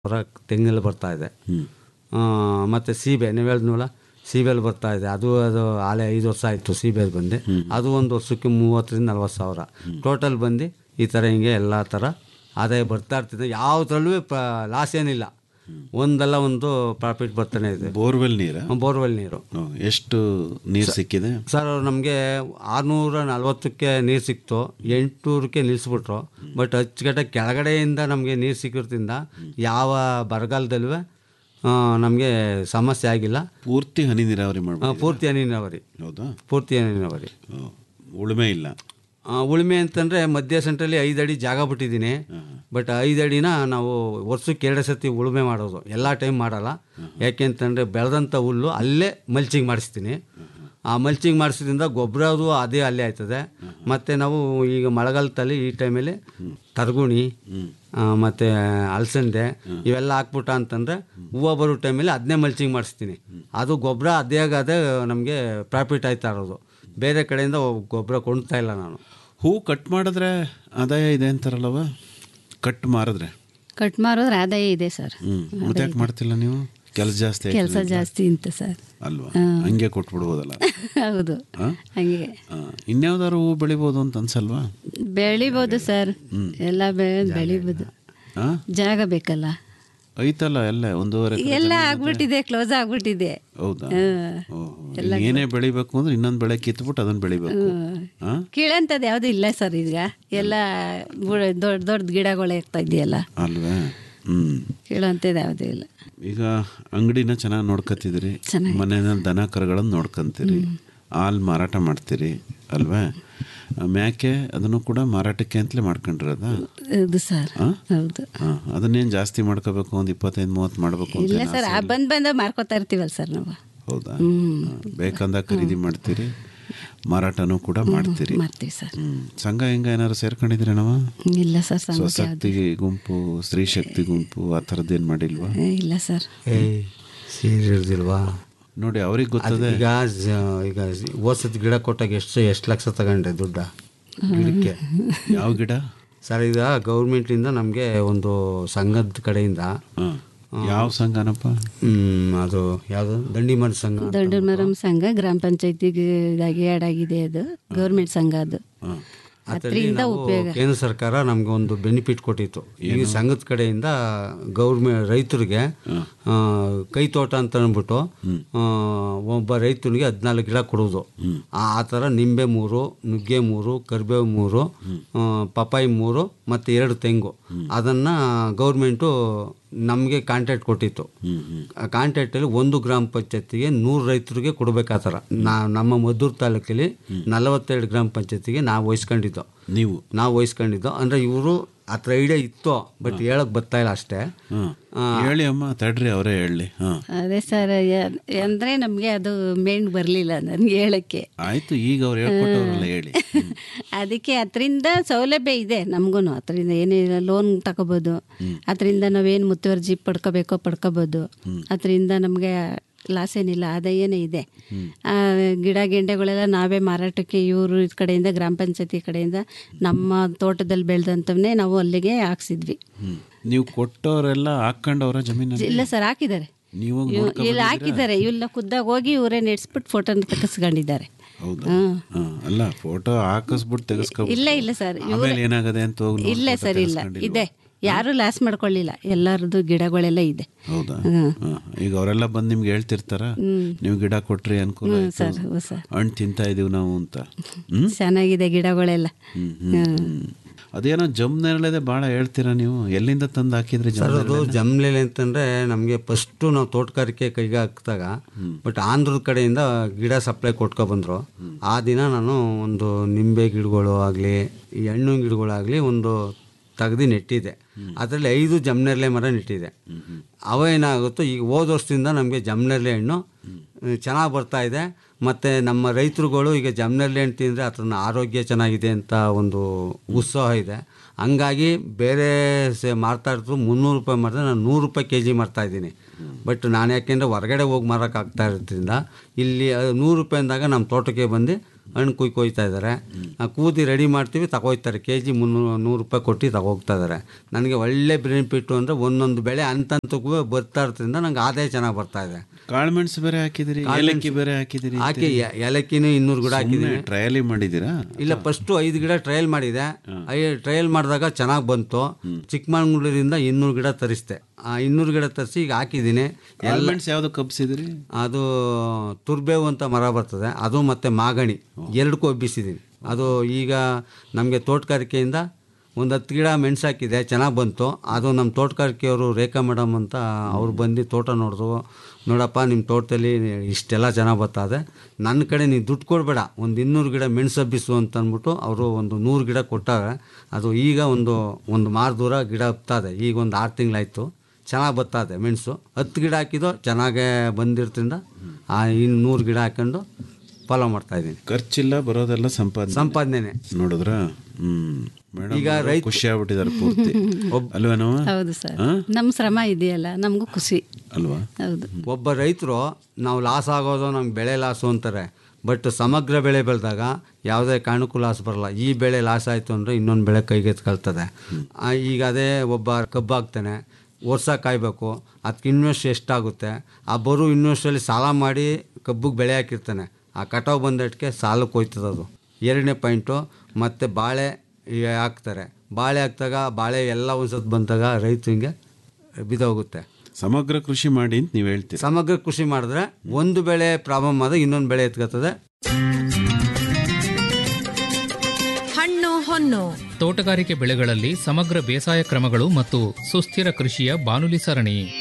ಅವರ ತೆಂಗಲ್ಲಿ ಬರ್ತಾ ಇದೆ ಮತ್ತು ಸೀಬೆ ನೀವು ಹೇಳಿದ್ನಲ್ಲ ಸೀಬೆಲ್ ಬರ್ತಾ ಇದೆ ಅದು ಅದು ಆಲೆ ಐದು ವರ್ಷ ಆಯಿತು ಸೀಬೆಲ್ ಬಂದು ಅದು ಒಂದು ವರ್ಷಕ್ಕೆ ಮೂವತ್ತರಿಂದ ನಲ್ವತ್ತು ಸಾವಿರ ಟೋಟಲ್ ಬಂದು ಈ ಥರ ಹಿಂಗೆ ಎಲ್ಲ ಥರ ಆದಾಯ ಬರ್ತಾ ಇರ್ತಿದೆ ಯಾವುದ್ರಲ್ಲೂ ಪ ಲಾಸ್ ಏನಿಲ್ಲ ಒಂದಲ್ಲ ಒಂದು ಪ್ರಾಫಿಟ್ ಬರ್ತಾನೆ ಇದೆ ಬೋರ್ವೆಲ್ ನೀರ ಬೋರ್ವೆಲ್ ನೀರು ಎಷ್ಟು ನೀರು ಸಿಕ್ಕಿದೆ ಸರ್ ನಮಗೆ ಆರುನೂರ ನಲ್ವತ್ತಕ್ಕೆ ನೀರು ಸಿಕ್ತು ಎಂಟುನೂರಕ್ಕೆ ನಿಲ್ಲಿಸ್ಬಿಟ್ರು ಬಟ್ ಅಚ್ಚುಕಟ್ಟ ಕೆಳಗಡೆಯಿಂದ ನಮಗೆ ನೀರು ಸಿಕ್ಕಿರೋದ್ರಿಂದ ಯಾವ ಬರಗಾಲದಲ್ಲೂ ನಮಗೆ ಸಮಸ್ಯೆ ಆಗಿಲ್ಲ ಪೂರ್ತಿ ಹನಿ ನೀರಾವರಿ ಆ, ಮಾಡ್ಬೋದು ಪೂರ್ತಿ ಹನಿ ನೀರಾವರಿ ಹೌದಾ ಪೂರ್ತಿ ಹನಿ ನೀರಾವರಿ ಓ, ಉಳುಮೆ ಇಲ್ಲ ಆ, ಉಳುಮೆ ಅಂತಂದರೆ ಮಧ್ಯ ಸೆಂಟ್ರಲ್ಲಿ ಐದು ಅಡಿ ಜಾಗ ಬಿಟ್ಟಿದ್ದೀನಿ ಬಟ್ ಐದು ಅಡಿನ ನಾವು ವರ್ಷಕ್ಕೆ ಎರಡು ಸತಿ ಉಳುಮೆ ಮಾಡೋದು ಎಲ್ಲ ಟೈಮ್ ಮಾಡಲ್ಲ ಯಾಕೆಂತಂದರೆ ಬೆಳೆದಂಥ ಹುಲ್ಲು ಅಲ್ಲೇ ಮಲ್ಚಿಂಗ್ ಮಾಡಿಸ್ತೀನಿ ಆ ಮಲ್ಚಿಂಗ್ ಮಾಡಿಸೋದ್ರಿಂದ ಗೊಬ್ಬರ ಅದು ಅದೇ ಅಲ್ಲೇ ಆಯ್ತದೆ ಮತ್ತು ನಾವು ಈಗ ಮಳೆಗಾಲದಲ್ಲಿ ಈ ಟೈಮಲ್ಲಿ ತರ್ಗುಣಿ ಮತ್ತು ಅಲಸಂದೆ ಇವೆಲ್ಲ ಹಾಕ್ಬಿಟ್ಟ ಅಂತಂದರೆ ಹೂವು ಬರೋ ಟೈಮಲ್ಲಿ ಅದನ್ನೇ ಮಲ್ಚಿಂಗ್ ಮಾಡಿಸ್ತೀನಿ ಅದು ಗೊಬ್ಬರ ಅದೇ ಅದೇ ನಮಗೆ ಪ್ರಾಫಿಟ್ ಆಯ್ತಾ ಇರೋದು ಬೇರೆ ಕಡೆಯಿಂದ ಗೊಬ್ಬರ ಕೊಂಡ್ತಾ ಇಲ್ಲ ನಾನು ಹೂ ಕಟ್ ಮಾಡಿದ್ರೆ ಆದಾಯ ಇದೆ ಅಂತಾರಲ್ಲವ ಕಟ್ ಮಾರಿದ್ರೆ ಕಟ್ ಮಾರೋದ್ರೆ ಆದಾಯ ಇದೆ ಸರ್ ಹ್ಮ್ ಮತ್ತೆ ಯಾಕೆ ಮಾಡ್ತಿಲ್ಲ ನೀವು ಕೆಲಸ ಜಾಸ್ತಿ ಆಯ್ತದೆ ಕೆಲಸ ಅಂತ? ಜಾಸ್ತಿ ಅಂತ ಸರ್ ಅಲ್ವಾ ಹಂಗೆ ಕೊಟ್ಬಿಡ್ಬೋದಲ್ಲ ಹೌದು ಆ? ಹಂಗೆ ಆ, ಇನ್ಯಾವ್ದಾದ್ರು ಹೂ ಬೆಳಿಬೋದು ಅಂತ ಅನ್ಸಲ್ವಾ ಬೆಳಿಬೋದು ಸರ್ ಎಲ್ಲ ಬೆ- ಬೆಳಿಬೋದು ಆ? ಜಾಗ ಬೇಕಲ್ಲ ಐತಲ್ಲ ಎಲ್ಲ ಒಂದೂವರೆ ಎಕರೆ ಎಲ್ಲ ಜಮೀನು ಆಗ್ಬಿಟ್ಟಿದೆ ಕ್ಲೋಸ್ ಆಗ್ಬಿಟ್ಟಿದೆ ಹೌದಾ ಹ್ಮ್. ಓಹೋ. ಈಗ ಏನೇ ಬೆಳಿಬೇಕು ಅಂದ್ರೆ ಇನ್ನೊಂದು ಬೆಳೆ ಕಿತ್ಬಿಟ್ಟು ಅದನ್ನ ಬೆಳಿಬೇಕು ಆ? ಕೀಳಂಥದ್ದು ಯಾವುದು ಇಲ್ಲ ಸರ್ ಈಗ ಎಲ್ಲ ಬುಡ- ದೊಡ್ಡ ದೊಡ್ಡ ಗಿಡಗಳೇ ಇರ್ತಾ ಇದೆಯಲ್ಲ ಅಲ್ವೇ ಹ್ಮ್ ಕೀಳಂಥದ್ದು ಯಾವುದೂ ಇಲ್ಲ ಈಗ ಅಂಗಡಿನ ಚೆನ್ನಾಗಿ ನೋಡ್ಕೊತಿದ್ರಿ ಚೆನ್ನಾಗಿ. ಮನೆಯಲ್ಲಿ ದನ ಕರುಗಳನ್ನು ನೋಡ್ಕೊಂತೀರಿ ಹಾಲು ಮಾರಾಟ ಮಾಡ್ತೀರಿ ಅಲ್ವೇ ಆ, ಮೇಕೆ ಅದನ್ನು ಕೂಡ ಮಾರಾಟಕ್ಕೆ ಅಂತಲೇ ಮಾಡ್ಕೊಂಡಿರೋದ ಹೌದು ಸರ್ ಆ? ಹೌದು ಅದನ್ನೇನು ಜಾಸ್ತಿ ಮಾಡ್ಕೋಬೇಕು ಒಂದು ಇಪ್ಪತ್ತೈದು ಮೂವತ್ತು ಮಾಡಬೇಕು ಅಂತ ಇಲ್ಲ ಏನ್ ಸರ್ ಆಸೆ ಆ ಇಲ್ಲ? ಬಂದ್ ಬಂದ ಮಾರ್ಕೋತಾ ಇರ್ತೀವಲ್ಲ ಸರ್ ನಾವು ಹೌದಾ ಆ, ಬೇಕಂದಾಗ ಖರೀದಿ ಮಾಡ್ತೀರಿ ಮಾರಾಟನೂ ಕೂಡ ಮಾಡ್ತೀರಿ ಮಾಡ್ತೀವಿ ಸರ್ ಹ್ಮ್. ಸಂಘ ಹಿಂಗ ಏನಾದ್ರು ಸೇರ್ಕೊಂಡಿದ್ದೀರಿ ನಾವು ಇಲ್ಲ ಸರ್ ಸಂಘಕ್ಕೆ ಯಾವ್ದು ಸ್ವಶಕ್ತಿ ಗುಂಪು ಸ್ತ್ರೀ ಶಕ್ತಿ ಗುಂಪು ಆ ಥರದ್ದೇನು ಮಾಡಿಲ್ವಾ ಇಲ್ಲ ಸರ್ ಏಯ್ ಸೀರೆ ಹಿಡ್ದಿಲ್ವಾ ನೋಡಿ ಅವ್ರಿಗೆ ಗೊತ್ತದೆ ಈಗ ಜ- ಈಗ ಓಸತ್ ಗಿಡ ಕೊಟ್ಟಾಗ ಎಷ್ಟು ಎಷ್ಟು ಲಕ್ಷ ತಗೊಂಡೆ ದುಡ್ಡ ಗಿಡಕ್ಕೆ ಯಾವ ಗಿಡ ಸರ್ ಈಗ ಗೌರ್ಮೆಂಟಿಂದ ನಮಗೆ ಒಂದು ಸಂಘದ ಕಡೆಯಿಂದ ಹಾಂ ಯಾವ ಸಂಘನಪ್ಪ ಹ್ಮ್, ಅದು ಯಾವುದು ದಂಡಿಮರ ಸಂಘ ಅಂತ. ದೊಡ್ಡಮರಂ ಸಂಘ ಗ್ರಾಮ ಪಂಚಾಯತಿಗೆ ಇದಾಗಿ ಆ್ಯಡ್ ಆಗಿದೆ ಅದು ಗೌರ್ಮೆಂಟ್ ಸಂಘ ಅದು ಅದ್ರಲ್ಲಿ ಅದರಿಂದ ನಾವು ಉಪಯೋಗ ಕೇಂದ್ರ ಸರ್ಕಾರ ನಮ್ಗೆ ಒಂದು ಬೆನಿಫಿಟ್ ಕೊಟ್ಟಿತ್ತು ಈ ಸಂಘದ ಕಡೆಯಿಂದ ಗೌರ್ಮೆಂಟ್ ರೈತರಿಗೆ ಆ, ಕೈ ತೋಟ ಅಂತ ಅಂದ್ಬಿಟ್ಟು ಆ, ಒಬ್ಬ ರೈತನಿಗೆ ಹದಿನಾಲ್ಕು ಗಿಡ ಕೊಡೋದು ಆ ಆ ಥರ ನಿಂಬೆ ಮೂರು ನುಗ್ಗೆ ಮೂರು ಕರಿಬೇವು ಮೂರು ಆ, ಪಪಾಯಿ ಮೂರು ಮತ್ತು ಎರಡು ತೆಂಗು ಅದನ್ನು ಗೌರ್ಮೆಂಟು ನಮಗೆ ಕಾಂಟ್ಯಾಕ್ಟ್ ಕೊಟ್ಟಿತ್ತು ಆ ಕಾಂಟ್ಯಾಕ್ಟಲ್ಲಿ ಒಂದು ಗ್ರಾಮ ಪಂಚಾಯತಿಗೆ ನೂರು ರೈತರಿಗೆ ಕೊಡ್ಬೇಕು ಆ ಥರ ನಾ ನಮ್ಮ ಮದ್ದೂರು ತಾಲೂಕಲ್ಲಿ ನಲವತ್ತೆರಡು ಗ್ರಾಮ ಪಂಚಾಯತಿಗೆ ನಾವು ವಹಿಸ್ಕೊಂಡಿದ್ದು ನೀವು ನಾವು ವಹಿಸ್ಕೊಂಡಿದ್ದು ಅಂದರೆ ಇವರು ಹತ್ರ ಐಡಿಯಾ ಇತ್ತು ಬಟ್ ಹೇಳಕ್ ಬರ್ತಾ ಇಲ್ಲ ಅಷ್ಟೇ ಹಾಂ ಹೇಳಿ ಅಮ್ಮ ತಡ್ರಿ ಅವರೇ ಹೇಳಿ ಹಾಂ ಅದೇ ಸರ್ ಅಂದರೆ ನಮಗೆ ಅದು ಮೇನ್ ಬರಲಿಲ್ಲ ನನಗೆ ಹೇಳೋಕ್ಕೆ ಆಯ್ತು ಈಗ ಅವ್ರು ಹೇಳ್ಕೊಟ್ಟವ್ರಲ್ಲ ಹೇಳಿ ಅದಕ್ಕೆ ಅದರಿಂದ ಸೌಲಭ್ಯ ಇದೆ ನಮಗೂ ಅದರಿಂದ ಏನಿಲ್ಲ ಲೋನ್ ತಗೋಬೋದು ಅದರಿಂದ ನಾವೇನು ಮುತುವರ್ಜಿ ಪಡ್ಕೋಬೇಕೋ ಪಡ್ಕೋಬೋದು ಅದರಿಂದ ನಮಗೆ ಲಾಸ್ ಏನಿಲ್ಲ ಆದಾಯನೇ ಇದೆ ಆ, ಗಿಡ ಗೆಂಡೆಗಳೆಲ್ಲ ನಾವೇ ಮಾರಾಟಕ್ಕೆ ಇವರು ಇದ್ ಕಡೆಯಿಂದ ಗ್ರಾಮ ಪಂಚಾಯತಿ ಕಡೆಯಿಂದ ನಮ್ಮ ತೋಟದಲ್ಲಿ ಬೆಳೆದಂಥವನ್ನೇ ನಾವು ಅಲ್ಲಿಗೆ ಹಾಕ್ಸಿದ್ವಿ ಹ್ಮ್. ನೀವು ಕೊಟ್ಟವರೆಲ್ಲ ಹಾಕ್ಕೊಂಡವ್ರ ಜಮೀನಲ್ಲಿ ಇಲ್ಲ ಸರ್ ಹಾಕಿದ್ದಾರೆ ನೀವು ಹೋಗಿ ಇವ್- ನೋಡ್ಕೊಂಡ್ ಇಲ್ಲಿ ಬಂದಿದ್ದೀರಾ? ಹಾಕಿದ್ದಾರೆ ಇವೆಲ್ಲ ಖುದ್ದಾಗ ಹೋಗಿ ಇವರೇ ನೆಡ್ಸ್ಬಿಟ್ಟು ಫೋಟೋನ ತೆಗೆಸ್ಕೊಂಡಿದ್ದಾರೆ ಹೌದಾ ಹ್ಮ್. ಹಾ, ಅಲ್ಲ ಫೋಟೋ ಹಾಕಿಸ್ಬಿಟ್ಟು ತೆಗೆಸ್ಕೊ ಇಲ್ಲ ಇಲ್ಲ ಸರ್ ಆಮೇಲೆ ಏನಾಗದೆ ಅಂತ ಹೋಗಿ ಇಲ್ಲ ನೋಡ್ಬಿಟ್ಟು ಸರ್ ಇಲ್ಲ ತೆಗೆಸ್ಕೊಂಡಿಲ್ವಾ? ಇದೆ ಯಾರು ಲಾಸ್ ಮಾಡ್ಕೊಳ್ಳಿಲ್ಲ ಎಲ್ಲರದ್ದು ಗಿಡಗಳೆಲ್ಲ ಇದೆ ಹೌದಾ ಹ್ಮ್. ಹಾ. ಈಗ ಅವರೆಲ್ಲ ಬಂದು ನಿಮ್ಗೆ ಹೇಳ್ತಿರ್ತಾರ ನೀವು ಗಿಡ ಕೊಟ್ರಿ ಅನುಕೂಲ ಹ್ಮ್ ಆಯ್ತು ಸರ್ ಹ್ಞೂ ಸರ್ ಹಣ್ಣು ತಿಂತಾ ಇದೀವಿ ನಾವು ಅಂತ ಹ್ಮ್ ಚೆನ್ನಾಗಿದೆ ಗಿಡಗಳೆಲ್ಲ ಹ್ಮ್, ಹ್ಮ್, ಹ್ಮ್. ಅದೇನೋ ಜಮ್ ನೇರಳೆದೆ ಭಾಳ ಹೇಳ್ತೀರಾ ನೀವು ಎಲ್ಲಿಂದ ತಂದು ಹಾಕಿದ್ರಿ ಸರ್ ಜಮ್ ಅದು ಜಮ್ಲೆಲೆ ಅಂತಂದರೆ ನಮಗೆ ಫಸ್ಟು ನಾವು ತೋಟಗಾರಿಕೆ ಕೈಗೆ ಹಾಕಿದಾಗ ಬಟ್ ಆಂಧ್ರದ ಕಡೆಯಿಂದ ಗಿಡ ಸಪ್ಲೈ ಕೊಟ್ಕೊ ಬಂದರು ಆ ದಿನ ನಾನು ಒಂದು ನಿಂಬೆ ಗಿಡಗಳು ಆಗಲಿ ಈ ಹಣ್ಣು ಗಿಡಗಳಾಗಲಿ ಒಂದು ತೆಗ್ದು ನೆಟ್ಟಿದ್ದೆ ಅದರಲ್ಲಿ ಐದು ಜಮ್ನೆರ್ಲೆ ಮರ ನೆಟ್ಟಿದೆ ಅವ ಏನಾಗುತ್ತೋ ಈಗ ಹೋದ ವರ್ಷದಿಂದ ನಮಗೆ ಜಮ್ನೆರ್ಲೆ ಹಣ್ಣು ಚೆನ್ನಾಗಿ ಬರ್ತಾ ಇದೆ ಮತ್ತು ನಮ್ಮ ರೈತರುಗಳು ಈಗ ಜಮ್ನೆರ್ಲೆ ಹಣ್ಣು ತಿಂದರೆ ಅದನ್ನ ಆರೋಗ್ಯ ಚೆನ್ನಾಗಿದೆ ಅಂತ ಒಂದು ಉತ್ಸಾಹ ಇದೆ ಹಂಗಾಗಿ ಬೇರೆ ಸೆ ಮಾರ್ತಾ ಇರ್ತಾರೆ ಮುನ್ನೂರು ರೂಪಾಯಿ ಮಾರಿದ್ರೆ ನಾನು ನೂರು ರೂಪಾಯಿ ಕೆ ಜಿ ಮಾರ್ತಾ ಇದ್ದೀನಿ ಬಟ್ ನಾನು ಯಾಕೆಂದರೆ ಹೊರಗಡೆ ಹೋಗಿ ಮಾರೋಕ್ಕಾಗ್ತಾ ಇರೋದ್ರಿಂದ ಇಲ್ಲಿ ಅದು ನೂರು ರೂಪಾಯಿ ಅಂದಾಗ ನಮ್ಮ ತೋಟಕ್ಕೆ ಬಂದು ಹಣ್ಣು ಕುಯ್ ಕೊಯ್ತಾ ಇದ್ದಾರೆ ಆ ಕೂದಿ ರೆಡಿ ಮಾಡ್ತೀವಿ ತಗೋಯ್ತಾರೆ ಕೆ ಜಿ ಮುನ್ನೂರು ನೂರು ರೂಪಾಯಿ ಕೊಟ್ಟು ತಗೋಗ್ತಾ ಇದ್ದಾರೆ ನನಗೆ ಒಳ್ಳೆ ಬೆನಿಫಿಟ್ಟು ಅಂದರೆ ಒಂದೊಂದು ಬೆಳೆ ಹಂತಕ್ಕೂ ಬರ್ತಾ ಇರೋದ್ರಿಂದ ನಂಗೆ ಆದಾಯ ಚೆನ್ನಾಗಿ ಬರ್ತಾ ಇದೆ ಕಾಳುಮೆಣಸು ಬೇರೆ ಹಾಕಿದಿರಿ ಏಲಕ್ಕಿ ಬೇರೆ ಹಾಕಿದಿರಿ ಹಾಕಿ ಎ- ಏಲಕ್ಕಿನೂ ಇನ್ನೂರು ಗಿಡ ಹಾಕಿದ್ದೀನಿ ಟ್ರಯಲಿ ಮಾಡಿದ್ದೀರಾ ಇಲ್ಲ ಫಸ್ಟು ಐದು ಗಿಡ ಟ್ರಯಲ್ ಮಾಡಿದೆ ಐ ಟ್ರಯಲ್ ಮಾಡಿದಾಗ ಚೆನ್ನಾಗಿ ಬಂತು ಚಿಕ್ಕಮಂಗ್ಳೂರಿಂದ ಇನ್ನೂರು ಗಿಡ ತರಿಸ್ದೆ ಆ ಇನ್ನೂರು ಗಿಡ ತರಿಸಿ ಈಗ ಹಾಕಿದ್ದೀನಿ ಕಾಳುಮೆಣಸು ಯಾವ್ದು ಕಬ್ಸಿದಿರಿ ಅದು ತುರ್ಬೇವು ಅಂತ ಮರ ಬರ್ತದೆ ಅದು ಮತ್ತು ಮಾಗಣಿ ಎರಡಕ್ಕೂ ಹಬ್ಬಿಸಿದ್ದೀನಿ ಅದು ಈಗ ನಮಗೆ ತೋಟಗಾರಿಕೆಯಿಂದ ಒಂದು ಹತ್ತು ಗಿಡ ಮೆಣಸು ಹಾಕಿದೆ ಚೆನ್ನಾಗಿ ಬಂತು ಅದು ನಮ್ಮ ತೋಟಗಾರಿಕೆಯವರು ರೇಖಾ ಮೇಡಮ್ ಅಂತ ಅವ್ರು ಬಂದು ತೋಟ ನೋಡಿದ್ರು ನೋಡಪ್ಪ ನಿಮ್ಮ ತೋಟದಲ್ಲಿ ಇಷ್ಟೆಲ್ಲ ಚೆನ್ನಾಗಿ ಬರ್ತದೆ ನನ್ನ ಕಡೆ ನೀವು ದುಡ್ಡು ಕೊಡಬೇಡ ಒಂದು ಇನ್ನೂರು ಗಿಡ ಮೆಣಸು ಹಬ್ಬಿಸು ಅಂತ ಅಂದ್ಬಿಟ್ಟು ಅವರು ಒಂದು ನೂರು ಗಿಡ ಕೊಟ್ಟಾರೆ ಅದು ಈಗ ಒಂದು ಒಂದು ಮಾರು ದೂರ ಗಿಡ ಹಬ್ತದೆ ಈಗ ಒಂದು ಆರು ತಿಂಗಳಾಯಿತು ಚೆನ್ನಾಗಿ ಬರ್ತದೆ ಮೆಣಸು ಹತ್ತು ಗಿಡ ಹಾಕಿದ್ದು ಚೆನ್ನಾಗೇ ಬಂದಿರ್ತಿಂದ ಆ ಇನ್ನು ನೂರು ಗಿಡ ಹಾಕೊಂಡು ಫಾಲೋ ಮಾಡ್ತಾ ಇದ್ದೀನಿ ಖರ್ಚಿಲ್ಲ ಬರೋದೆಲ್ಲ ಸಂಪಾದನೆ ಸಂಪಾದನೆ ನೋಡಿದ್ರ ಹ್ಮ್ ಮೇಡಮ್ ಈಗ ರೈತ- ಖುಷಿ ಆಗ್ಬಿಟ್ಟಿದ್ದಾರೆ ಪೂರ್ತಿ ಅಲ್ವೇನೋ ಹೌದು ಸರ್ ನಮ್ಮ ಶ್ರಮ ಇದೆಯಲ್ಲ ನಮಗೂ ಖುಷಿ ಅಲ್ವಾ ಹೌದು ಒಬ್ಬ ರೈತರು ನಾವು ಲಾಸ್ ಆಗೋದು ನಮ್ಗೆ ಬೆಳೆ ಲಾಸು ಅಂತಾರೆ ಬಟ್ ಸಮಗ್ರ ಬೆಳೆ ಬೆಳೆದಾಗ ಯಾವುದೇ ಕಾರಣಕ್ಕೂ ಲಾಸ್ ಬರಲ್ಲ ಈ ಬೆಳೆ ಲಾಸ್ ಆಯಿತು ಅಂದರೆ ಇನ್ನೊಂದು ಬೆಳೆ ಕೈಗೆತ್ಕೊಳ್ತದೆ ಆ, ಈಗ ಅದೇ ಒಬ್ಬ ಕಬ್ಬು ಹಾಕ್ತಾನೆ ವರ್ಷ ಕಾಯಬೇಕು ಅದಕ್ಕೆ ಇನ್ವೆಸ್ಟ್ ಎಷ್ಟಾಗುತ್ತೆ ಆ ಬರೋ ಇನ್ವೆಸ್ಟಲ್ಲಿ ಸಾಲ ಮಾಡಿ ಕಬ್ಬಿಗೆ ಬೆಳೆ ಹಾಕಿರ್ತಾನೆ ಆ ಕಟಾವು ಬಂದಟ್ಟಿಗೆ ಸಾಲಕ್ಕೆ ಹೋಯ್ತದೆ ಅದು ಎರಡನೇ ಪಾಯಿಂಟು ಮತ್ತು ಬಾಳೆ ಈ ಹಾಕ್ತಾರೆ ಬಾಳೆ ಹಾಕ್ದಾಗ ಬಾಳೆ ಎಲ್ಲ ಒಂದ್ಸತಿ ಬಂದಾಗ ರೈತರಿಗೆ ಬಿದ್ದೋಗುತ್ತೆ ಸಮಗ್ರ ಕೃಷಿ ಮಾಡಿ ಅಂತ ನೀವು ಹೇಳ್ತೀರಿ ಸಮಗ್ರ ಕೃಷಿ ಮಾಡಿದ್ರೆ ಒಂದು ಬೆಳೆ ಪ್ರಾಬ್ಲಮ್ ಆದಾಗ ಇನ್ನೊಂದು ಬೆಳೆ ಎತ್ಕೊತದೆ ಹಣ್ಣು ಹೊನ್ನು ತೋಟಗಾರಿಕೆ ಬೆಳೆಗಳಲ್ಲಿ ಸಮಗ್ರ ಬೇಸಾಯ ಕ್ರಮಗಳು ಮತ್ತು ಸುಸ್ಥಿರ ಕೃಷಿಯ ಬಾನುಲಿ ಸರಣಿ